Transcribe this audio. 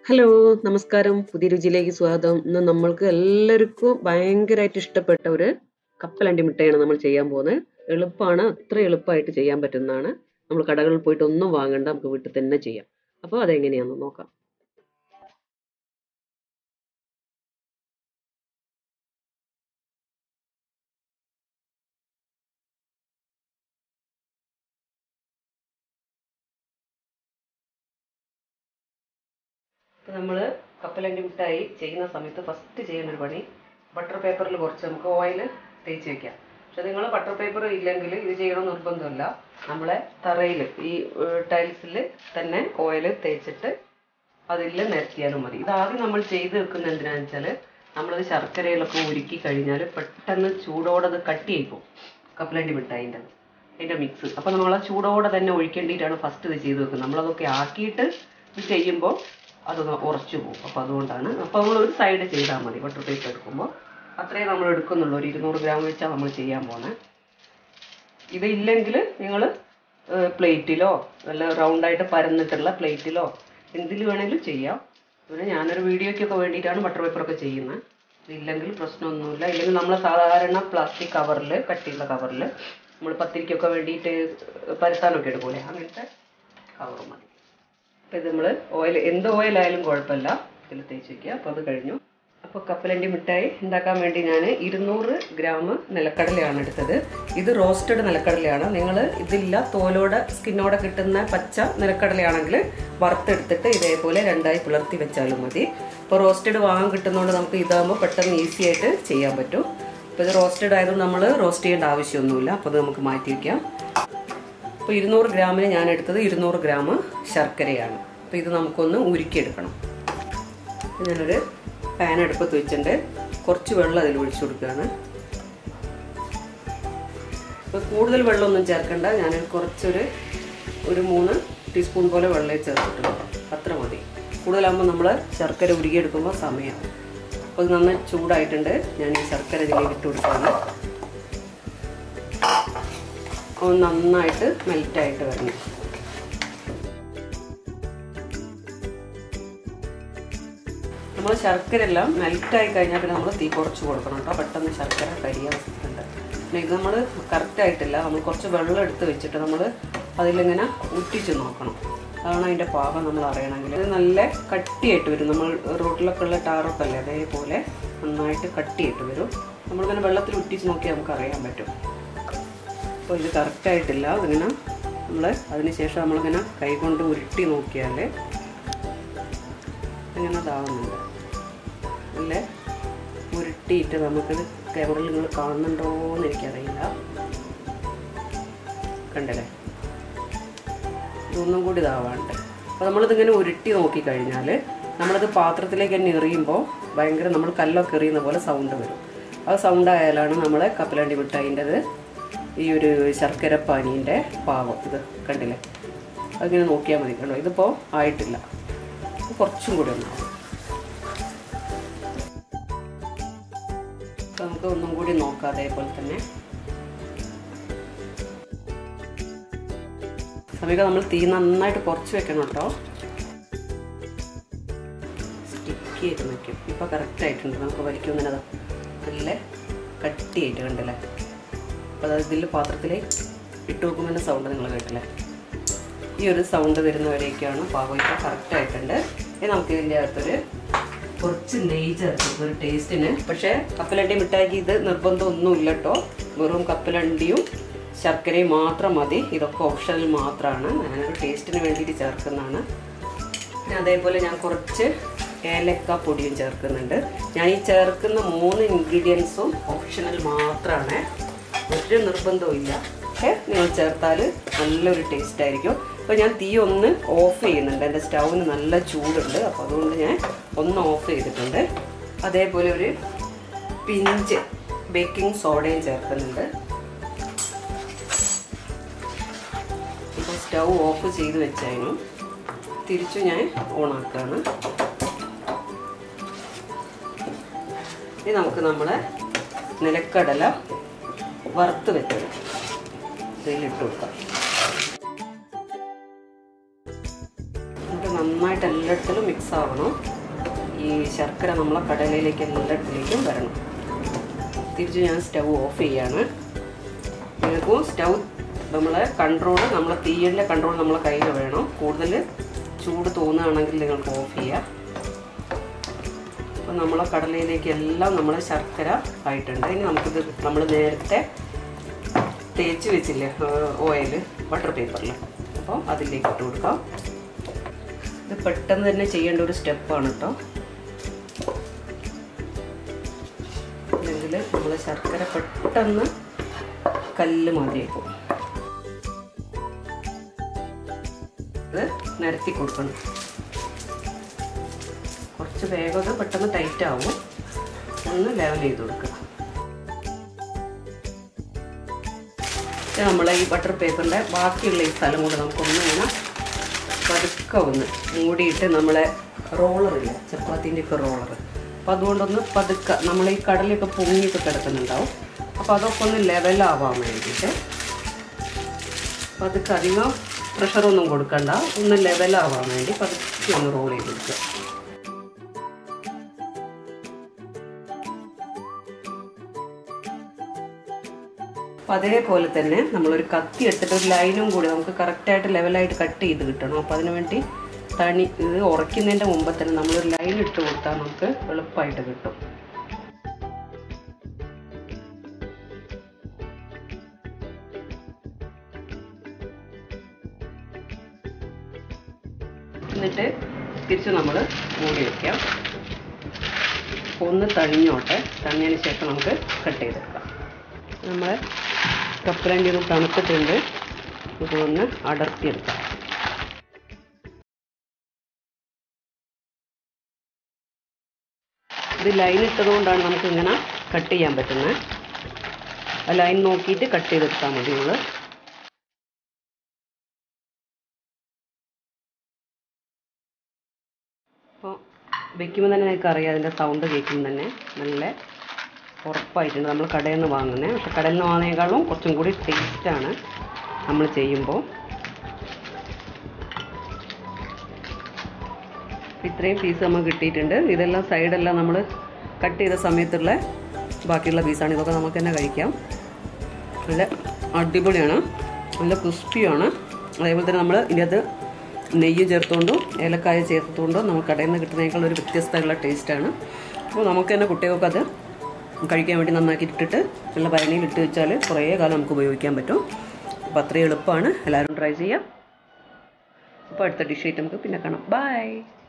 hello നമസ്കാരം പുതിയ രുചിയിലേക്ക് സ്വാഗതം ഇന്ന് നമ്മൾക്ക് എല്ലാവർക്കും ഭയങ്കരമായിട്ട് ഇഷ്ടപ്പെട്ട ഒരു കപ്പലണ്ടി മിഠായിയാണ് നമ്മൾ ചെയ്യാൻ പോകുന്നത് എളുപ്പമാണ് അത്ര എളുപ്പമായിട്ട് ചെയ്യാൻ പറ്റുന്നതാണ് നമ്മൾ കടകളിൽ പോയിട്ട് ഒന്നും വാങ്ങണ്ട നമുക്ക് വീട്ടിൽ തന്നെ ചെയ്യാം അപ്പോൾ അതെങ്ങനെയാണെന്ന് നോക്കാം ഇപ്പം നമ്മൾ കപ്പലണ്ടി മിഠായി ചെയ്യുന്ന സമയത്ത് ഫസ്റ്റ് ചെയ്യുന്ന ഒരു പണി ബട്ടർ പേപ്പറിൽ കുറച്ച് നമുക്ക് ഓയിൽ തേച്ച് വെക്കാം പക്ഷെ നിങ്ങൾ ബട്ടർ പേപ്പർ ഇല്ലെങ്കിൽ ഇത് ചെയ്യണം നിർബന്ധമില്ല നമ്മളെ തറയിൽ ഈ ടൈൽസിൽ തന്നെ ഓയിൽ തേച്ചിട്ട് അതിൽ നിരത്തിയാലും മതി ഇത് ആദ്യം നമ്മൾ ചെയ്ത് വെക്കുന്ന എന്തിനാന്ന് വെച്ചാൽ നമ്മളത് ശർക്കരയിലൊക്കെ ഉരുക്കി കഴിഞ്ഞാൽ പെട്ടെന്ന് ചൂടോടെ അത് കട്ടിയായി പോകും കപ്പലണ്ടി മിഠായിൻ്റെ അതിൻ്റെ മിക്സ് അപ്പോൾ നമ്മൾ ആ ചൂടോടെ തന്നെ ഒഴിക്കേണ്ടിയിട്ടാണ് ഫസ്റ്റ് ഇത് ചെയ്ത് വെക്കുന്നത് നമ്മളതൊക്കെ ആക്കിയിട്ട് ഇത് ചെയ്യുമ്പോൾ അത് ഉറച്ചു പോകും അപ്പോൾ അതുകൊണ്ടാണ് അപ്പോൾ നമ്മൾ ഒരു സൈഡ് ചെയ്താൽ മതി ബട്ടർ പേപ്പർ എടുക്കുമ്പോൾ അത്രയും നമ്മൾ എടുക്കുന്നുള്ളൂ ഒരു ഇരുന്നൂറ് ഗ്രാം വെച്ചാൽ നമ്മൾ ചെയ്യാൻ പോകുന്നത് ഇതില്ലെങ്കിൽ നിങ്ങൾ പ്ലേറ്റിലോ വല്ല റൗണ്ടായിട്ട് പരന്നിട്ടുള്ള പ്ലേറ്റിലോ എന്തിൽ വേണമെങ്കിലും ചെയ്യാം പിന്നെ ഞാനൊരു വീഡിയോയ്ക്കൊക്കെ വേണ്ടിയിട്ടാണ് ബട്ടർ പേപ്പറൊക്കെ ചെയ്യുന്നത് ഇതില്ലെങ്കിൽ പ്രശ്നമൊന്നുമില്ല ഇല്ലെങ്കിൽ നമ്മൾ സാധാരണ പ്ലാസ്റ്റിക് കവറിൽ കട്ടിയുള്ള കവറിൽ നമ്മൾ പത്തിരിക്കൊക്കെ വേണ്ടിയിട്ട് പരത്താനൊക്കെ എടുക്കൂലേ അങ്ങനത്തെ കവർ മതി അപ്പോൾ ഇത് നമ്മൾ ഓയിൽ എന്ത് ഓയിലായാലും കുഴപ്പമില്ല ഇതിൽ തേച്ച് വയ്ക്കുക അപ്പോൾ അത് കഴിഞ്ഞു അപ്പോൾ കപ്പലണ്ടി മിഠായി ഉണ്ടാക്കാൻ വേണ്ടി ഞാൻ ഇരുന്നൂറ് ഗ്രാം നിലക്കടലയാണ് എടുത്തത് ഇത് റോസ്റ്റഡ് നിലക്കടലയാണ് നിങ്ങൾ ഇതില്ല തോലോടെ സ്കിന്നോടെ കിട്ടുന്ന പച്ച നിലക്കടലയാണെങ്കിൽ വറുത്തെടുത്തിട്ട് ഇതേപോലെ രണ്ടായി പിളർത്തി വെച്ചാലും മതി ഇപ്പോൾ റോസ്റ്റഡ് വാങ്ങാൻ കിട്ടുന്നതുകൊണ്ട് നമുക്ക് ഇതാകുമ്പോൾ പെട്ടെന്ന് ഈസി ആയിട്ട് ചെയ്യാൻ പറ്റും അപ്പോൾ ഇത് റോസ്റ്റഡ് ആയതുകൊണ്ട് നമ്മൾ റോസ്റ്റ് ചെയ്യേണ്ട ആവശ്യമൊന്നുമില്ല അപ്പോൾ അത് നമുക്ക് മാറ്റി വയ്ക്കാം അപ്പോൾ ഇരുന്നൂറ് ഗ്രാമിന് ഞാൻ എടുത്തത് ഇരുന്നൂറ് ഗ്രാം ശർക്കരയാണ് അപ്പോൾ ഇത് നമുക്കൊന്ന് ഉരുക്കിയെടുക്കണം ഞാനൊരു പാൻ അടുപ്പത്ത് വെച്ചിട്ടുണ്ട് കുറച്ച് വെള്ളം അതിൽ ഒഴിച്ചു കൊടുക്കുകയാണ് ഇപ്പോൾ കൂടുതൽ വെള്ളമൊന്നും ചേർക്കണ്ട ഞാൻ കുറച്ചൊരു ഒരു മൂന്ന് ടീസ്പൂൺ പോലെ വെള്ളമേ ചേർത്തിട്ടുള്ളൂ അത്ര മതി കൂടുതലാകുമ്പോൾ നമ്മൾ ശർക്കര ഉരുകിയെടുക്കുമ്പോൾ സമയമാവും അപ്പോൾ ഇത് നന്നായി ചൂടായിട്ടുണ്ട് ഞാൻ ഈ ശർക്കര ഇതിലേക്ക് ഇട്ട് കൊടുക്കുകയാണ് ഒന്ന് നന്നായിട്ട് മെൽറ്റായിട്ട് വരണം നമ്മൾ ശർക്കര എല്ലാം മെൽറ്റായി കഴിഞ്ഞാൽ പിന്നെ നമ്മൾ തീ കുറച്ച് കൊടുക്കണം കേട്ടോ പെട്ടെന്ന് ശർക്കര കരിയാൻ ഉണ്ട് പിന്നെ ഇത് നമ്മൾ കറക്റ്റായിട്ടില്ല നമ്മൾ കുറച്ച് വെള്ളം എടുത്ത് വെച്ചിട്ട് നമ്മൾ അതിലിങ്ങനെ ഉറ്റിച്ച് നോക്കണം അതാണ് അതിൻ്റെ പാകം നമ്മൾ അറിയണമെങ്കിൽ ഇത് നല്ല കട്ടിയായിട്ട് വരും നമ്മൾ റോട്ടിലൊക്കെ ഉള്ള ടാറൊക്കെ അല്ലേ അതേപോലെ നന്നായിട്ട് കട്ടിയായിട്ട് വരും നമ്മളിങ്ങനെ വെള്ളത്തിൽ ഉറ്റിച്ച് നോക്കിയാൽ നമുക്ക് അറിയാൻ പറ്റും അപ്പോൾ ഇത് കറക്റ്റായിട്ടില്ല അതിങ്ങനെ നമ്മൾ അതിന് ശേഷം നമ്മളിങ്ങനെ കൈകൊണ്ട് ഉരുട്ടി നോക്കിയാൽ ഇങ്ങനെ ഇതാവുന്നുണ്ട് അല്ലേ ഉരുട്ടിയിട്ട് നമുക്കിത് ക്യാമറയിൽ നിങ്ങൾ കാണുന്നുണ്ടോ എന്ന് എനിക്കറിയില്ല കണ്ടല്ലേ ഇതൊന്നും കൂടി ഇതാവാണ്ട് അപ്പോൾ നമ്മളിതിങ്ങനെ ഉരുട്ടി നോക്കിക്കഴിഞ്ഞാൽ നമ്മളത് പാത്രത്തിലേക്ക് തന്നെ എറിയുമ്പോൾ ഭയങ്കര നമ്മൾ കല്ലൊക്കെ എറിയുന്ന പോലെ സൗണ്ട് വരും ആ സൗണ്ട് ആയാലാണ് നമ്മൾ കപ്പലണ്ടി മിഠായിൻ്റെത് ഈ ഒരു ശർക്കര പാനീൻ്റെ പാകം ഇത് കണ്ടില്ലേ അതിങ്ങനെ നോക്കിയാൽ മതി കണ്ടോ ഇതിപ്പോൾ ആയിട്ടില്ല കുറച്ചും കൂടി ഒന്നാവും നമുക്ക് ഒന്നും കൂടി നോക്കാം അതേപോലെ തന്നെ സമീക നമ്മൾ തീ നന്നായിട്ട് കുറച്ച് വെക്കണം കേട്ടോ സ്റ്റിക്കി ആയിട്ട് നിൽക്കും ഇപ്പോൾ കറക്റ്റ് ആയിട്ടുണ്ട് നമുക്ക് വലിക്കുമെന്നതിന് നല്ല കട്ടിയായിട്ട് കണ്ടില്ലേ അപ്പോൾ അത് ഇതിൽ പാത്രത്തിൽ ഇട്ട് വെക്കുമ്പോൾ സൗണ്ട് നിങ്ങൾ കേട്ടില്ലേ ഈ ഒരു സൗണ്ട് വരുന്നവരേക്കാണ് പാകം ഇപ്പോൾ കറക്റ്റ് ആയിട്ടുണ്ട് ഇനി നമുക്ക് ഇതിൻ്റെ അകത്തൊരു കുറച്ച് നെയ്യ് ചേർക്കും ഒരു ടേസ്റ്റിന് പക്ഷേ കപ്പലണ്ടി മിഠായിക്ക് ഇത് നിർബന്ധമൊന്നുമില്ല കേട്ടോ വെറും കപ്പലണ്ടിയും ശർക്കരയും മാത്രം മതി ഇതൊക്കെ ഓപ്ഷനിൽ മാത്രമാണ് ഞാനൊരു ടേസ്റ്റിന് വേണ്ടിയിട്ട് ചേർക്കുന്നതാണ് പിന്നെ അതേപോലെ ഞാൻ കുറച്ച് ഏലക്ക പൊടിയും ചേർക്കുന്നുണ്ട് ഞാൻ ഈ ചേർക്കുന്ന മൂന്ന് ഇൻഗ്രീഡിയൻസും ഓപ്ഷണൽ മാത്രമാണ് ഒരു നിർബന്ധവും ഇല്ല പക്ഷേ നിങ്ങൾ ചേർത്താൽ നല്ലൊരു ടേസ്റ്റ് ആയിരിക്കും അപ്പോൾ ഞാൻ തീ ഒന്ന് ഓഫ് ചെയ്യുന്നുണ്ട് എൻ്റെ സ്റ്റൗവിന് നല്ല ചൂടുണ്ട് അപ്പോൾ അതുകൊണ്ട് ഞാൻ ഒന്ന് ഓഫ് ചെയ്തിട്ടുണ്ട് അതേപോലെ ഒരു പിഞ്ച് ബേക്കിംഗ് സോഡയും ചേർക്കുന്നുണ്ട് ഇപ്പോൾ സ്റ്റൗ ഓഫ് ചെയ്ത് വെച്ചതിനും തിരിച്ചു ഞാൻ ഓണാക്കുകയാണ് ഇനി നമുക്ക് നമ്മളെ നിലക്കടല വറുത്ത് വെച്ചത് ഇതിലിട്ട് കൊടുക്കാം നമുക്ക് നന്നായി നന്നായിട്ട് എല്ലായിടത്തിലും മിക്സ് ആവണം ഈ ശർക്കര നമ്മളെ കടലയിലേക്ക് എല്ലായിടത്തിലേക്കും വരണം തിരിച്ച് ഞാൻ സ്റ്റൗ ഓഫ് ചെയ്യാണ് നിങ്ങൾക്കും സ്റ്റൗ നമ്മളെ കൺട്രോൾ നമ്മളെ തീയലിൻ്റെ കൺട്രോൾ നമ്മളെ കയ്യിൽ വേണം കൂടുതൽ ചൂട് തോന്നുകയാണെങ്കിൽ നിങ്ങൾക്ക് ഓഫ് ചെയ്യാം അപ്പോൾ നമ്മളെ കടലയിലേക്ക് എല്ലാം നമ്മൾ ശർക്കര ആയിട്ടുണ്ട് ഇനി നമുക്കിത് നമ്മൾ നേരത്തെ തേച്ച് വെച്ചില്ലേ ഓയിൽ ബട്ടർ പേപ്പറിൽ അപ്പോൾ അതിലേക്ക് ഇട്ട് കൊടുക്കാം ഇത് പെട്ടെന്ന് തന്നെ ചെയ്യേണ്ട ഒരു സ്റ്റെപ്പാണ് കേട്ടോ അല്ലെങ്കിൽ നമ്മൾ ശർക്കര പെട്ടെന്ന് കല്ല് മാതിരിയാക്കും ഇത് നിരത്തി കൊടുക്കണം കുറച്ച് വേഗം അത് പെട്ടെന്ന് ടൈറ്റ് ആവും ഒന്ന് ലെവൽ ചെയ്ത് കൊടുക്കുക നമ്മളെ ഈ ബട്ടർ പേപ്പറിൻ്റെ ബാക്കിയുള്ള ഈ സ്ഥലം കൂടെ നമുക്കൊന്ന് ഇങ്ങനെ പതുക്കെ ഒന്ന് മൂടിയിട്ട് നമ്മളെ റോളറില്ല ചപ്പാത്തിൻ്റെ ഒക്കെ റോളർ അപ്പോൾ അതുകൊണ്ടൊന്ന് പതുക്കെ നമ്മൾ ഈ കടലൊക്കെ പൊങ്ങിയൊക്കെ കിടക്കുന്നുണ്ടാവും അപ്പോൾ അതൊക്കെ ഒന്ന് ലെവലാവാൻ വേണ്ടിയിട്ട് പതുക്കെ അധികം പ്രഷറൊന്നും കൊടുക്കണ്ട ഒന്ന് ലെവലാവാൻ വേണ്ടി പതുക്കെ ഒന്ന് റോൾ ചെയ്ത് കൊടുക്കുക അപ്പം അതേപോലെ തന്നെ നമ്മളൊരു കത്തി എടുത്തിട്ട് ഒരു ലൈനും കൂടി നമുക്ക് കറക്റ്റായിട്ട് ലെവലായിട്ട് കട്ട് ചെയ്ത് കിട്ടണം അപ്പോൾ അതിനു വേണ്ടി തണി ഇത് ഉറയ്ക്കുന്നതിൻ്റെ മുമ്പ് തന്നെ നമ്മളൊരു ലൈൻ ഇട്ട് കൊടുത്താൽ നമുക്ക് എളുപ്പമായിട്ട് കിട്ടും എന്നിട്ട് തിരിച്ച് നമ്മൾ മൂടി വയ്ക്കാം ഒന്ന് തണിഞ്ഞോട്ടെ തണിഞ്ഞതിന് ശേഷം നമുക്ക് കട്ട് ചെയ്തെടുക്കാം നമ്മൾ കപ്പലണ്ടി ഒന്ന് തണുത്തിട്ടുണ്ട് ഇതൊന്ന് അടർത്തിയെടുക്കാം ഇത് ലൈൻ ഇട്ടതുകൊണ്ടാണ് നമുക്ക് ഇങ്ങനെ കട്ട് ചെയ്യാൻ പറ്റുന്നത് ആ ലൈൻ നോക്കിയിട്ട് കട്ട് ചെയ്തെടുത്താൽ മതി നമ്മൾ അപ്പോൾ വെക്കുമ്പോൾ തന്നെ നിങ്ങൾക്ക് അറിയാം അതിൻ്റെ സൗണ്ട് കേൾക്കുമ്പോൾ തന്നെ നല്ല ഉറപ്പായിട്ടുണ്ട് നമ്മൾ കടയിൽ നിന്ന് വാങ്ങുന്നത് പക്ഷെ കടയിൽ നിന്ന് വാങ്ങുന്നതിനേക്കാളും കുറച്ചും കൂടി ടേസ്റ്റാണ് നമ്മൾ ചെയ്യുമ്പോൾ ഇത്രയും പീസ് നമുക്ക് കിട്ടിയിട്ടുണ്ട് ഇതെല്ലാം സൈഡെല്ലാം നമ്മൾ കട്ട് ചെയ്ത സമയത്തുള്ള ബാക്കിയുള്ള പീസാണ് ഇതൊക്കെ നമുക്ക് തന്നെ കഴിക്കാം നല്ല അടിപൊളിയാണ് നല്ല ക്രിസ്പിയാണ് അതേപോലെ തന്നെ നമ്മൾ ഇതിനകത്ത് നെയ്യ് ചേർത്തുകൊണ്ടും ഏലക്കായ ചേർത്തുകൊണ്ടും നമുക്ക് കടയിൽ നിന്ന് കിട്ടുന്നതിനേക്കാൾ ഒരു വ്യത്യസ്തമുള്ള ടേസ്റ്റാണ് അപ്പോൾ നമുക്ക് തന്നെ കുട്ടികൾക്ക് അത് കഴിക്കാൻ വേണ്ടി നന്നാക്കി ഇട്ടിട്ട് ഉള്ള ഭരണിയിൽ ഇട്ട് വെച്ചാൽ കുറേ കാലം നമുക്ക് ഉപയോഗിക്കാൻ പറ്റും അപ്പോൾ അത്രയും എളുപ്പമാണ് എല്ലാവരും ട്രൈ ചെയ്യാം അപ്പോൾ അടുത്ത ഡിഷ് ആയിട്ട് നമുക്ക് പിന്നെ കാണാം ബൈ